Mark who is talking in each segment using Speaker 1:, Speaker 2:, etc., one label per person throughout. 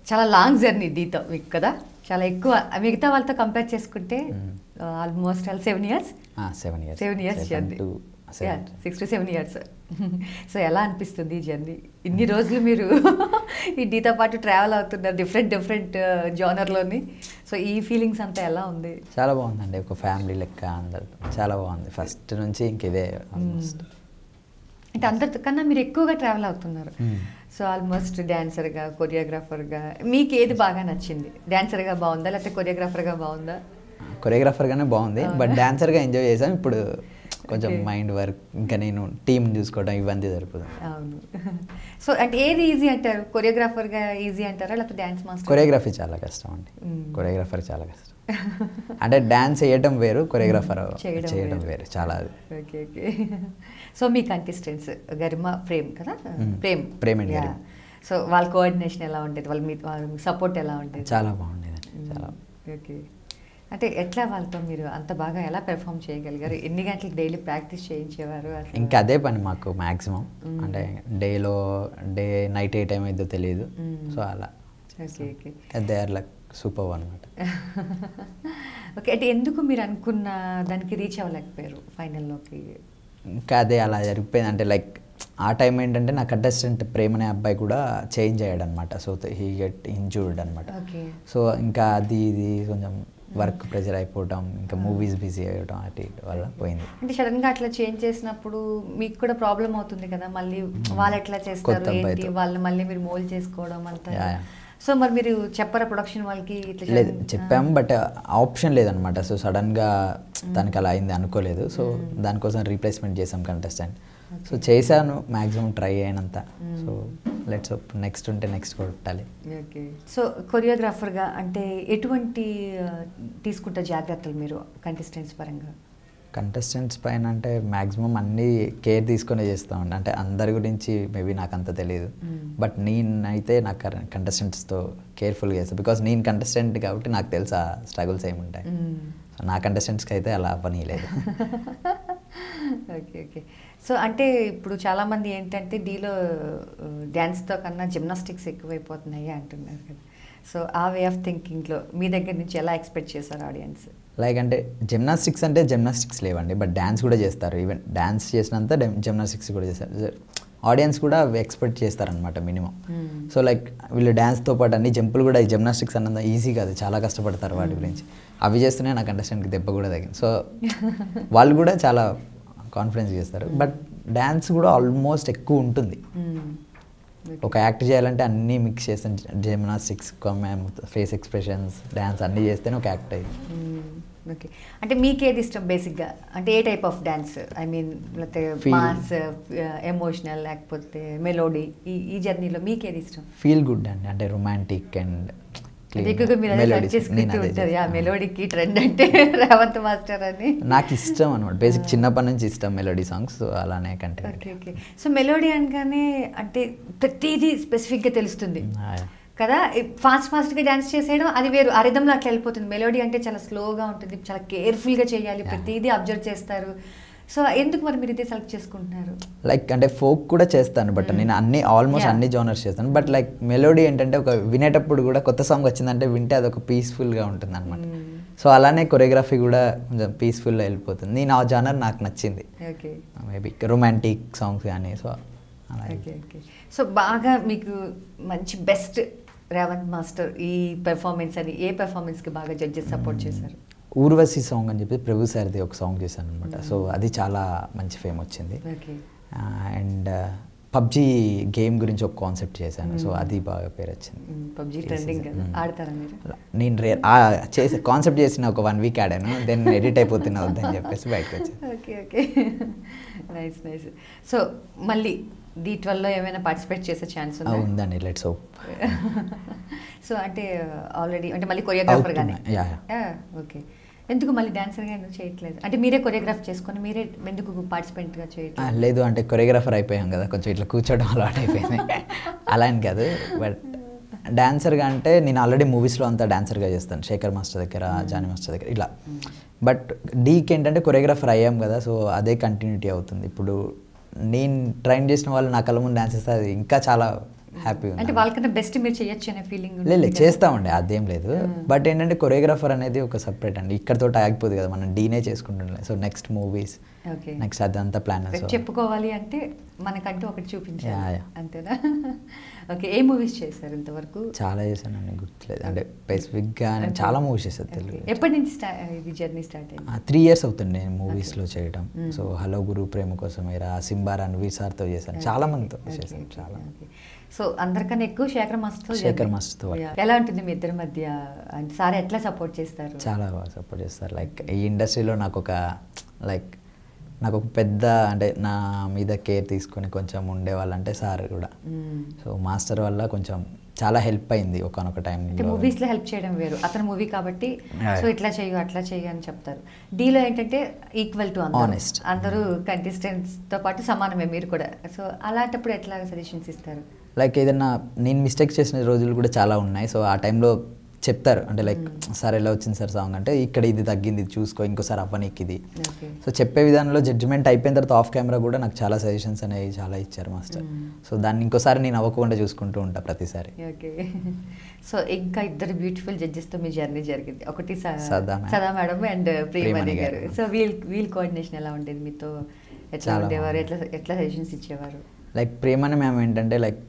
Speaker 1: చాలా long journey డీతో మీకు కదా చాలా ఎక్కువ మిగతా వాళ్ళతో కంపేర్ చేసుకుంటే almost all seven years
Speaker 2: seven years
Speaker 1: seven years journey
Speaker 2: to seven
Speaker 1: six to seven years so ఎలా అనిపిస్తుంది ఈ జర్నీ ఇన్ని రోజులు మీరు ఈ డీతో పాటు ట్రావెల్ అవుతున్నారు డిఫరెంట్ డిఫరెంట్ జోనర్లోని సో ఈ ఫీలింగ్స్ అంతా ఎలా ఉంది
Speaker 2: చాలా బాగుందండి ఒక ఫ్యామిలీ లెక్క అందరితో చాలా బాగుంది ఫస్ట్ నుంచి ఇంక ఇదే ఆల్మోస్ట్
Speaker 1: అంటే అందరితో కన్నా మీరు ఎక్కువగా ట్రావెల్ అవుతున్నారు
Speaker 2: Hmm.
Speaker 1: సో ఆల్మోస్ట్ డాన్సర్గా కొరియోగ్రాఫర్గా మీకు ఏది బాగా నచ్చింది డాన్సర్గా బాగుందా లేకపోతే కొరియోగ్రాఫర్గా బాగుందా
Speaker 2: కొరియోగ్రాఫర్గానే బాగుంది బట్ డాన్సర్గా ఎంజాయ్ చేసాం ఇప్పుడు కొంచెం
Speaker 1: Okay.
Speaker 2: మైండ్ వర్క్ ఇంకా నేను టీం చూసుకోవడం ఇవన్నీ సరిపోతుంది
Speaker 1: అవును సో అంటే ఏది ఈజీ అంటారు కొరియోగ్రాఫర్గా ఈజీ అంటారా లేకపోతే డ్యాన్స్ మాస్టర్
Speaker 2: కొరియోగ్రఫీ చాలా కష్టం అండి
Speaker 1: Mm.
Speaker 2: కొరియోగ్రాఫర్ చాలా కష్టం అంటే డాన్స్ వేయటం వేరు కొరియోగ్రాఫర్
Speaker 1: చేయడం
Speaker 2: చేయడం
Speaker 1: వేరు.
Speaker 2: వేరు చాలా అది
Speaker 1: ఓకే ఓకే సో మీ కంటెస్టెంట్స్ గరిమ ప్రేమ్ కదా
Speaker 2: Mm.
Speaker 1: Prem
Speaker 2: Prem and
Speaker 1: Yeah.
Speaker 2: Garima.
Speaker 1: So వాళ్ళ కోఆర్డినేషన్ ఎలా ఉండేది వాళ్ళ మీ సపోర్ట్ ఎలా ఉండేది
Speaker 2: చాలా బాగుండేదండి
Speaker 1: Mm.
Speaker 2: చాలా
Speaker 1: ఓకే అంటే ఎట్లా వాళ్ళతో మీరు అంత బాగా ఎలా పెర్ఫామ్ చేయగలిగారు ఎన్ని గంటలకు డైలీ ప్రాక్టీస్ చేయించేవారు అసలు?
Speaker 2: ఇంకా అదే పని మాకు మ్యాక్సిమం
Speaker 1: Mm.
Speaker 2: అంటే డేలో డే నైట్ ఏ టైం అయితే తెలియదు
Speaker 1: Mm.
Speaker 2: సో అలా
Speaker 1: okay okay
Speaker 2: they are like super అనమాట
Speaker 1: ఓకే అంటే ఎందుకు మీరు అనుకున్న దానికి రీచ్ అవ్వలేకపోయారు ఫైనల్లోకి
Speaker 2: ఇంకా అదే అలా జరిగిపోయింది అంటే లైక్ ఆ టైం ఏంటంటే నా కంటెస్టెంట్ ప్రేమ్ అనే అబ్బాయి కూడా చేంజ్ అయ్యాడు అనమాట సో హీ గెట్ ఇంజూర్డ్ అనమాట
Speaker 1: ఓకే
Speaker 2: సో ఇంకా అది ఇది కొంచెం వర్క్ ప్రెషర్ అయిపోవటం ఇంకా మూవీస్ బిజీ అయ్యడం అటు ఇటు వల్ల పోయింది
Speaker 1: అంటే సడన్ గా అట్లా చేంజ్ చేసినప్పుడు మీకు కూడా ప్రాబ్లం అవుతుంది కదా మళ్ళీ వాళ్ళు ఎట్లా చేస్తారు
Speaker 2: కొత్త
Speaker 1: ఏంటి
Speaker 2: అబ్బాయితో.
Speaker 1: వాళ్ళు మళ్ళీ మీరు మోల్ చేసుకోవడం అంతా
Speaker 2: యా, యా.
Speaker 1: సో మరి మీరు చెప్పారా ప్రొడక్షన్ వాళ్ళకి ఇట్లా
Speaker 2: లేదు
Speaker 1: sudden-
Speaker 2: చెప్పాం బట్ ఆప్షన్ లేదనమాట సో సడన్గా తనకి అలా అయింది అనుకోలేదు సో దానికోసం రీప్లేస్మెంట్ చేసాం కంటెస్టెంట్ సో చేశాను మ్యాక్సిమం ట్రై అయినంత సో లెట్స్ నెక్స్ట్ ఉంటే నెక్స్ట్ కొట్టాలి
Speaker 1: ఓకే సో కొరియోగ్రాఫర్గా అంటే ఎటువంటి ఆ, తీసుకుంటే జాగ్రత్తలు మీరు కంటెస్టెంట్స్ పరంగా
Speaker 2: కంటెస్టెంట్స్ పైన అంటే మ్యాక్సిమం అన్నీ కేర్ తీసుకునే చేస్తామండి అంటే అందరి గురించి మేబీ నాకు అంత తెలియదు
Speaker 1: Mm.
Speaker 2: బట్ నేనైతే నా కంటెస్టెంట్స్తో కేర్ఫుల్గా చేస్తాను బికాస్ నేను కంటెస్టెంట్ కాబట్టి నాకు తెలుసు ఆ స్ట్రగుల్స్ ఏముంటాయి
Speaker 1: మ్మ్.
Speaker 2: సో నా కంటెస్టెంట్స్కి అయితే అలా పని లేదు
Speaker 1: ఓకే ఓకే సో అంటే ఇప్పుడు చాలామంది ఏంటంటే డీలో డ్యాన్స్తో కన్నా జిమ్నాస్టిక్స్ ఎక్కువైపోతున్నాయి అంటున్నారు కదా సో ఆ వే ఆఫ్ థింకింగ్లో మీ దగ్గర నుంచి ఎలా ఎక్స్పెక్ట్ చేశారు ఆడియన్స్
Speaker 2: లైక్ అంటే జిమ్నాస్టిక్స్ అంటే జిమ్నాస్టిక్స్ లేవండి బట్ డ్యాన్స్ కూడా చేస్తారు ఈవెన్ డ్యాన్స్ చేసినంత జిమ్నాస్టిక్స్ కూడా చేస్తారు ఆడియన్స్ కూడా ఎక్స్పెక్ట్ చేస్తారనమాట మినిమం
Speaker 1: Hmm.
Speaker 2: సో లైక్ వీళ్ళు డ్యాన్స్తో పాటు అన్ని జంపులు కూడా ఈ జిమ్నాస్టిక్స్ అన్నది ఈజీ కాదు చాలా కష్టపడతారు వాటి గురించి అవి చేస్తూనే నాకు అండర్స్టాండ్కి దెబ్బ కూడా తగ్గింది సో వాళ్ళు కూడా చాలా కాన్ఫిడెన్స్ చేస్తారు బట్ డ్యాన్స్ కూడా ఆల్మోస్ట్ ఎక్కువ ఉంటుంది ఒక యాక్ట్ చేయాలంటే అన్నీ మిక్స్ చేస్తాం జిమ్నాస్టిక్స్ ఫేస్ ఎక్స్ప్రెషన్స్ డ్యాన్స్ అన్నీ చేస్తేనే ఒక యాక్ట్ అయ్యింది
Speaker 1: ఓకే అంటే మీకేది ఇష్టం బేసిక్గా అంటే ఏ type of dance I mean లేకపోతే
Speaker 2: Feel.
Speaker 1: మాస్ ఎమోషనల్ లేకపోతే మెలోడీ ఈ ఈ జర్నీలో మీకేది ఇష్టం
Speaker 2: ఫీల్ గుడ్ అండి అంటే రొమాంటిక్ అండ్
Speaker 1: అంటే ఎక్కువగా మీరు అదే search చేసుకుంటూ ఉంటారు ఆ మెలోడీకి ట్రెండ్ అంటే రేవంత్ మాస్టర్ అని
Speaker 2: నాకు ఇష్టం అనమాట బేసిక్ చిన్నప్పటి నుంచి ఇష్టం మెలోడీ సాంగ్స్ అలానే continue
Speaker 1: okay okay so melody అనగానే అంటే ప్రతిదీ స్పెసిఫిక్గా తెలుస్తుంది కదా ఫాస్ట్ ఫాస్ట్గా డ్యాన్స్ చేసేయడం అది వేరు ఆ rhythm లో అట్లా వెళ్ళిపోతుంది మెలోడీ అంటే చాలా స్లోగా ఉంటుంది చాలా కేర్ఫుల్గా చేయాలి
Speaker 2: Yeah.
Speaker 1: ప్రతిదీ అబ్జర్వ్ చేస్తారు సో ఎందుకు మరి మీరు ఇదే సెలెక్ట్ చేసుకుంటున్నారు
Speaker 2: లైక్ అంటే ఫోక్ కూడా చేస్తాను బట్ నేను అన్ని ఆల్మోస్ట్
Speaker 1: Yeah.
Speaker 2: అన్ని జోనర్స్ చేస్తాను బట్ లైక్ మెలోడీ ఏంటంటే ఒక వినేటప్పుడు కూడా కొత్త సాంగ్ వచ్చిందంటే వింటే అదొక పీస్ఫుల్గా ఉంటుంది అనమాట
Speaker 1: Mm.
Speaker 2: సో అలానే కొరియోగ్రఫీ కూడా కొంచెం పీస్ఫుల్గా వెళ్ళిపోతుంది నేను ఆ జానర్ నాకు నచ్చింది
Speaker 1: ఓకే
Speaker 2: మేబీ రొమాంటిక్ సాంగ్స్ కానీ సో అలా
Speaker 1: ఓకే ఓకే సో బాగా మీకు మంచి బెస్ట్ రేవంత్ మాస్టర్ ఈ పెర్ఫార్మెన్స్ అని ఏ పెర్ఫార్మెన్స్కి బాగా జడ్జెస్ సపోర్ట్ చేశారు
Speaker 2: ఊర్వశి సాంగ్ అని చెప్పి ప్రభు సార్ది ఒక సాంగ్ చేశాను అనమాట సో అది చాలా మంచి ఫేమ్ వచ్చింది
Speaker 1: ఓకే
Speaker 2: అండ్ పబ్జీ గేమ్ గురించి ఒక కాన్సెప్ట్ చేశాను సో అది బాగా పేరు వచ్చింది
Speaker 1: పబ్జీ
Speaker 2: చేసేసా.
Speaker 1: ట్రెండింగ్ కదా
Speaker 2: మ్మ్.
Speaker 1: ఆడతారా మీరు
Speaker 2: నేను రే ఆ చేసే కాన్సెప్ట్ చేసిన ఒక వన్ వీక్ ఆడాను దెన్ ఎడిట్ అయిపోతున్నా వద్దని చెప్పేసి బయటకు వచ్చాను
Speaker 1: okay okay nice nice so మళ్ళీ డి ట్వెల్వ్లో ఏమైనా పార్టిసిపేట్ చేసే ఛాన్స్
Speaker 2: ఆ,
Speaker 1: ఉందా
Speaker 2: ఉందండి లెట్స్ హోప్
Speaker 1: సో అంటే ఆల్రెడీ అంటే మళ్ళీ కొరియోగ్రాఫర్ గానే
Speaker 2: అవుతున్నాయి. Yeah, yeah.
Speaker 1: ఓకే ఎందుకు మళ్ళీ డాన్సర్గా ఎందుకు చేయట్లేదు అంటే మీరే కొరియోగ్రాఫ్ చేసుకొని మీరే ఎందుకు పార్టిసిపెంట్గా
Speaker 2: ఆ,
Speaker 1: చేయట్లేదు
Speaker 2: లేదు అంటే కొరియోగ్రాఫర్ అయిపోయాం కదా కొంచెం ఇట్లా కూర్చోవడం అలవాటు అయిపోయింది అలా అని కాదు బట్ డాన్సర్గా అంటే నేను ఆల్రెడీ మూవీస్లో అంతా డాన్సర్గా చేస్తాను శేఖర్ మాస్టర్ దగ్గర జానీ మాస్టర్ దగ్గర ఇలా బట్ డీకి ఏంటంటే కొరియోగ్రాఫర్ అయ్యాం కదా సో అదే కంటిన్యూటీ అవుతుంది ఇప్పుడు నేను ట్రైన్ చేసిన వాళ్ళు నా కళ్ళ ముందు డాన్స్ చేస్తే అది ఇంకా చాలా హ్యాపీగా
Speaker 1: అంటే వాళ్ళకన్నా బెస్ట్ మీరు చేయొచ్చు అనే ఫీలింగ్
Speaker 2: లేదు లేదు, చేస్తామండి అదేం లేదు బట్ ఏంటంటే కొరియోగ్రాఫర్ అనేది ఒక సపరేట్ అండి ఇక్కడతో ఆగిపోదు కదా మనం డీనే చేసుకుంటుండే so next movies
Speaker 1: okay
Speaker 2: next అదంతా ప్లాన్ సో
Speaker 1: చెప్పుకోవాలి అంటే మనకంటూ ఒకటి
Speaker 2: యా,
Speaker 1: చూపించాలి
Speaker 2: యా.
Speaker 1: అంతేనా ఓకే ఏ మూవీస్ చేశారు ఇంతవరకు
Speaker 2: చాలా చేశానండి గుర్తులేదు అంటే స్పెసిఫిక్గా నేను చాలా మూవీస్ చేశాను తెలుగు
Speaker 1: Okay. ఎప్పటి నుంచి స్టా ఇది జర్నీ స్టార్ట్ అయింది
Speaker 2: త్రీ ఇయర్స్ అవుతుంది నేను మూవీస్లో చేయడం సో హలో గురు ప్రేమ కోసమేరా సింబా రణవీర్ సార్తో చేశాను చాలా మందితో చేశాను చాలా
Speaker 1: సో అందరికన్నా ఎక్కువ శేఖర్ మాస్టర్
Speaker 2: శేఖర్ మాస్టర్తో work.
Speaker 1: ఎలా ఉంటుంది మీ ఇద్దరి మధ్య అంటే సార్ ఎట్లా సపోర్ట్ చేస్తారు
Speaker 2: చాలా బాగా సపోర్ట్ చేస్తారు లైక్ ఈ ఇండస్ట్రీలో నాకు ఒక లైక్ నాకు ఒక పెద్ద అంటే నా మీద కేర్ తీసుకొని కొంచెం ఉండేవాళ్ళంటే సార్ కూడా
Speaker 1: మ్మ్.
Speaker 2: సో మాస్టర్ వల్ల కొంచెం చాలా హెల్ప్ అయింది ఒకనొక
Speaker 1: అంటే
Speaker 2: టైంలో
Speaker 1: మూవీస్ లో హెల్ప్ చేయడం వేరు అతని మూవీ కాబట్టి
Speaker 2: Yeah.
Speaker 1: సో ఇట్లా చేయు అట్లా చేయు అని చెప్తారు డీలో ఏంటంటే ఈక్వల్ టు
Speaker 2: Honest.
Speaker 1: అందరూ కంటెస్టెంట్స్ తో పాటు సమానమే మీరు కూడా సో అలాంటప్పుడు ఎట్లా సజెషన్స్ ఇస్తారు
Speaker 2: లైక్ ఏదైనా నేను మిస్టేక్ చేసిన రోజులు కూడా చాలా ఉన్నాయి సో ఆ టైంలో చెప్తారు అంటే లైక్ సార్ ఎలా వచ్చింది సార్ సాంగ్ అంటే ఇక్కడ ఇది తగ్గింది ఇది చూసుకో ఇంకోసారి అవ్వనీకి ఇది
Speaker 1: ఓకే
Speaker 2: సో చెప్పే విధానంలో జడ్జిమెంట్ అయిపోయిన తర్వాత ఆఫ్ కెమెరా కూడా నాకు చాలా సజెషన్స్ అనేవి చాలా ఇచ్చారు మాస్టర్ సో దాన్ని ఇంకోసారి నేను అవ్వకుండా చూసుకుంటూ ఉంటా ప్రతిసారి
Speaker 1: ఓకే సో ఇంకా ఇద్దరు బ్యూటిఫుల్ జడ్జెస్ తో మీ జర్నీ జరిగింది ఒకటి స-
Speaker 2: సదా మేడం.
Speaker 1: సదా మేడం అండ్ ప్రియమణి
Speaker 2: ప్రియమణి
Speaker 1: గారు
Speaker 2: గారు.
Speaker 1: సో వీల్ వీల్ కోఆర్డినేషన్ ఎలా ఉండేది మీతో ఎట్లా
Speaker 2: చాలా
Speaker 1: ఉండేవారు
Speaker 2: బాగుంది.
Speaker 1: ఎట్లా ఎట్లా సజెషన్స్ ఇచ్చేవారు
Speaker 2: లైక్ ప్రేమని మ్యామ్ ఏంటంటే లైక్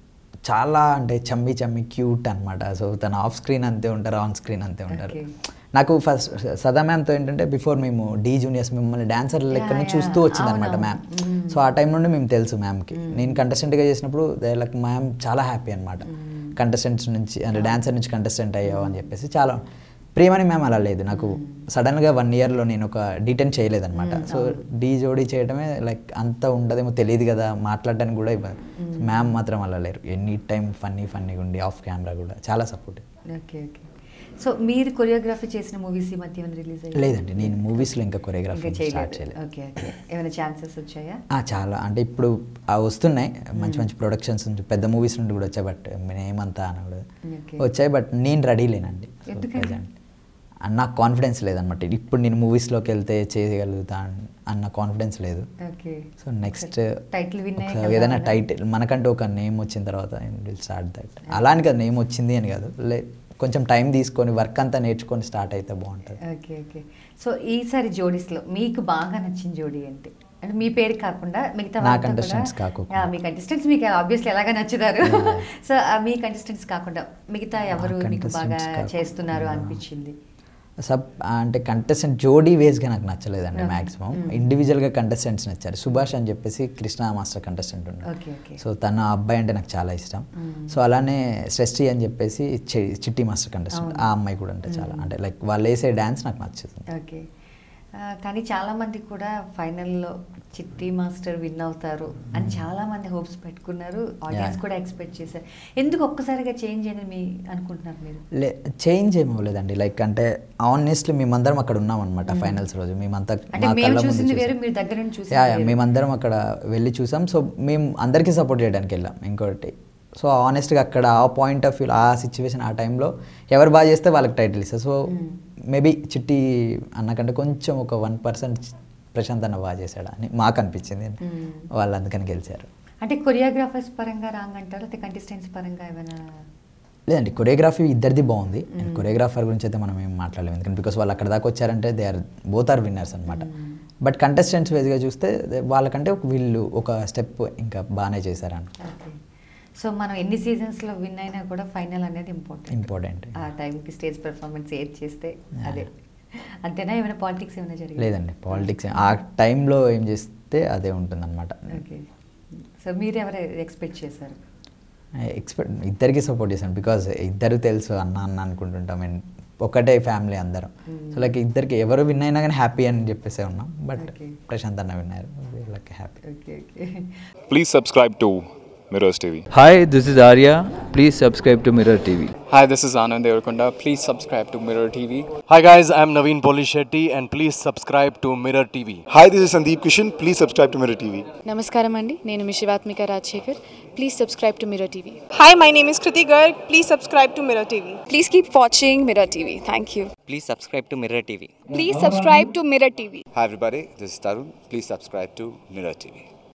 Speaker 2: చాలా అంటే చమ్మి చమ్మి క్యూట్ అనమాట సో తన ఆఫ్ స్క్రీన్ అంతే ఉంటారు ఆన్ స్క్రీన్ అంతే ఉంటారు
Speaker 1: Okay.
Speaker 2: నాకు ఫస్ట్ సదా మ్యామ్తో ఏంటంటే బిఫోర్ మేము డీ జూనియర్స్ మిమ్మల్ని డాన్సర్ లెక్క
Speaker 1: Yeah,
Speaker 2: చూస్తూ
Speaker 1: yeah.
Speaker 2: వచ్చింది అనమాట
Speaker 1: అవునవును.
Speaker 2: Ma'am
Speaker 1: Mm.
Speaker 2: సో ఆ టైం నుండి మేము తెలుసు మ్యామ్కి నేను కంటెస్టెంట్గా చేసినప్పుడు లైక్ మ్యామ్ చాలా హ్యాపీ అనమాట కంటెస్టెంట్స్ నుంచి అంటే డాన్సర్ నుంచి కంటెస్టెంట్ అయ్యావు అని చెప్పేసి చాలా ప్రేమని మ్యామ్ అలా లేదు నాకు సడన్గా వన్ ఇయర్లో నేను ఒక డీటెన్ చేయలేదన్నమాట
Speaker 1: Mm,
Speaker 2: సో డీ జోడీ చేయడమే లైక్ అంత ఉండదేమో తెలియదు కదా మాట్లాడడానికి కూడా ఇబ్బంది మ్యామ్ మాత్రం అలా లేరు ఎనీ టైం ఫన్నీ ఫన్నీగా ఉండి ఆఫ్ కెమెరా కూడా చాలా సపోర్ట్
Speaker 1: ఓకే ఓకే సో మీరు కొరియోగ్రఫీ చేసిన మూవీస్ ఈ మధ్య ఏమైనా రిలీజ్ అయ్యాయి
Speaker 2: లేదండి నేను మూవీస్లో ఇంకా
Speaker 1: ఇంకా
Speaker 2: కొరియోగ్రఫీ స్టార్ట్
Speaker 1: చేయలేదు
Speaker 2: చేయలేదు
Speaker 1: ఓకే ఓకే ఏమైనా ఛాన్సెస్ వచ్చాయా
Speaker 2: ఆ, చాలా అంటే ఇప్పుడు ఆ వస్తున్నాయి మంచి మంచి ప్రొడక్షన్స్ నుంచి పెద్ద మూవీస్ నుండి కూడా వచ్చాయి బట్ నేనేమంతా అనకూడదు
Speaker 1: Okay.
Speaker 2: వచ్చాయి బట్ నేను రెడీ లేనండి So,
Speaker 1: ఎందుకని?
Speaker 2: present. ఆ, నాకు కాన్ఫిడెన్స్ లేదన్నమాట ఇప్పుడు నేను మూవీస్లోకి వెళ్తే చేయగలుగుతా అన్న కాన్ఫిడెన్స్ లేదు
Speaker 1: okay
Speaker 2: so next
Speaker 1: title win
Speaker 2: ఏదైనా టైటిల్ మనకంటే ఒక నేమ్ వచ్చిన తర్వాత విల్ స్టార్ట్ దట్ అలా అని కాదు నేమ్ వచ్చింది అని కాదు లే కొంచెం టైం తీసుకొని వర్క్ అంతా నేర్చుకొని స్టార్ట్ అయితే బాగుంటుంది
Speaker 1: ఓకే ఓకే సో ఈసారి జోడీస్లో మీకు బాగా నచ్చిన జోడీ ఏంటి అంటే మీ పేరు కాకుండా మిగతా
Speaker 2: నా
Speaker 1: వాళ్ళతో
Speaker 2: contestants
Speaker 1: కూడా-
Speaker 2: కాకోకుండా.
Speaker 1: యా, మీ కంటెస్టెంట్స్ మీకు ఆబ్వియస్లీ ఎలాగా నచ్చుతారు సో ఆ మీ కంటెస్టెంట్స్ కాకుండా మిగతా ఎవరు మీకు బాగా
Speaker 2: contestants కాకుండా.
Speaker 1: చేస్తున్నారు అనిపించింది
Speaker 2: సబ్ అంటే కంటెస్టెంట్ జోడీ వేస్గా నాకు నచ్చలేదండి
Speaker 1: Okay.
Speaker 2: Maximum
Speaker 1: Mm.
Speaker 2: ఇండివిజువల్గా కంటెస్టెంట్స్ నచ్చారు సుభాష్ అని చెప్పేసి కృష్ణ మాస్టర్ కంటెస్టెంట్ ఉన్నాడు
Speaker 1: ఓకే ఓకే
Speaker 2: సో తన అబ్బాయి అంటే నాకు చాలా ఇష్టం
Speaker 1: Mm.
Speaker 2: సో అలానే శ్రేష్ఠి అని చెప్పేసి చి- చిట్టి మాస్టర్ కంటెస్టెంట్
Speaker 1: అవును.
Speaker 2: ఆ అమ్మాయి కూడా అంటే చాలా అంటే లైక్ వాళ్ళు వేసే డ్యాన్స్ నాకు నచ్చుతుంది
Speaker 1: ఓకే ఆ, కానీ చాలా మంది కూడా ఫైనల్లో చిట్టి మాస్టర్ విన్ అవుతారు అని చాలా మంది హోప్స్ పెట్టుకున్నారు ఆడియన్స్
Speaker 2: Yeah.
Speaker 1: కూడా ఎక్స్పెక్ట్ చేశారు ఎందుకు ఒక్కసారిగా చేంజ్ అని మీ అనుకుంటున్నారు మీరు
Speaker 2: లే చేంజ్ ఏమవ్వలేదండి లైక్ అంటే ఆనెస్ట్లీ మేమందరం అక్కడ ఉన్నాం అనమాట ఫైనల్స్ రోజు మేమంతా
Speaker 1: అంటే
Speaker 2: మా
Speaker 1: మేము
Speaker 2: కళ్ళ ముందు
Speaker 1: చూసింది
Speaker 2: చూసాం.
Speaker 1: వేరు మీరు దగ్గర నుంచి చూసింది
Speaker 2: యా యా
Speaker 1: వేరు.
Speaker 2: మేమందరం అక్కడ వెళ్ళి చూసాం సో మేము అందరికీ సపోర్ట్ చేయడానికి వెళ్ళాం ఇంకోటి సో ఆనెస్ట్గా అక్కడ ఆ పాయింట్ ఆఫ్ వ్యూ ఆ సిచ్యువేషన్ ఆ టైంలో ఎవరు బాగా చేస్తే వాళ్ళకి టైటిల్ ఇస్తారు సో
Speaker 1: Mm.
Speaker 2: మేబీ చిట్టి అన్నకంటే కొంచెం ఒక వన్ పర్సెంట్ ప్రశాంత్ అన్న బాగా చేశాడు అని మాకు అనిపించింది
Speaker 1: Mm.
Speaker 2: వాళ్ళు అందుకని గెలిచారు
Speaker 1: అంటే కొరియోగ్రాఫర్స్ పరంగా రాంగ్ అంటారు లేకపోతే కంటెస్టెంట్స్ పరంగా ఏమైనా
Speaker 2: లేదండి కొరియోగ్రఫీ ఇద్దరిది బాగుంది
Speaker 1: Mm.
Speaker 2: కొరియోగ్రాఫర్ గురించి అయితే మనం ఏం మాట్లాడలేము ఎందుకంటే బికాస్ వాళ్ళు అక్కడ దాకా వచ్చారంటే they are both are winners అనమాట
Speaker 1: Mm.
Speaker 2: బట్ కంటెస్టెంట్స్ వేస్గా చూస్తే they- వాళ్ళకంటే ఒక వీళ్ళు ఒక స్టెప్ ఇంకా బాగానే చేశారని
Speaker 1: ఓకే సో మనం ఎన్ని సీజన్స్లో విన్ అయినా కూడా ఫైనల్ అనేది ఇంపార్టెంట్
Speaker 2: ఇంపార్టెంట్
Speaker 1: ఆ టైంకి స్టేజ్ పెర్ఫార్మెన్స్ ఏది చేస్తే
Speaker 2: Yeah.
Speaker 1: అదే అంతేనా ఏమైనా పాలిటిక్స్ ఏమైనా జరిగింది
Speaker 2: లేదండి పాలిటిక్స్ ఆ టైంలో ఏం చేస్తే అదే ఉంటుందన్నమాట
Speaker 1: ఓకే సో మీరు ఎవరు ఎక్స్పెక్ట్ చేశారు
Speaker 2: ఎక్స్పెక్ట్ ఇద్దరికి సపోర్ట్ చేశాను బికాజ్ ఇద్దరు తెలుసు అన్న అన్న అనుకుంటుంటాం అండ్ ఒకటే ఫ్యామిలీ అందరం
Speaker 1: Mm.
Speaker 2: సో లైక్ ఇద్దరికి ఎవరు విన్ అయినా కానీ హ్యాపీ అని చెప్పేసి ఉన్నాం బట్
Speaker 1: Okay.
Speaker 2: ప్రశాంత్ అన్న విన్నారు like happy
Speaker 1: okay okay
Speaker 3: Please subscribe to Mirrors TV.
Speaker 4: Hi, this is Arya. Please subscribe to Mirror TV.
Speaker 5: Hi, this is Anand Devarakonda. Please subscribe to Mirror TV.
Speaker 6: Hi guys, I'm Naveen Polishetty and please subscribe to Mirror TV.
Speaker 7: Hi, this is Sandeep Kishan. Please subscribe to Mirror TV.
Speaker 8: నమస్కారం అండి నేను మీ Shivathmika Rajasekhar please subscribe to Mirror TV
Speaker 9: Hi, my name is Kriti Garg. Please subscribe to Mirror TV.
Speaker 8: Please keep watching Mirror TV thank you
Speaker 10: Please subscribe to Mirror TV.
Speaker 8: Please subscribe to Mirror TV
Speaker 11: Hi everybody, this is Tarun. Please subscribe to Mirror TV.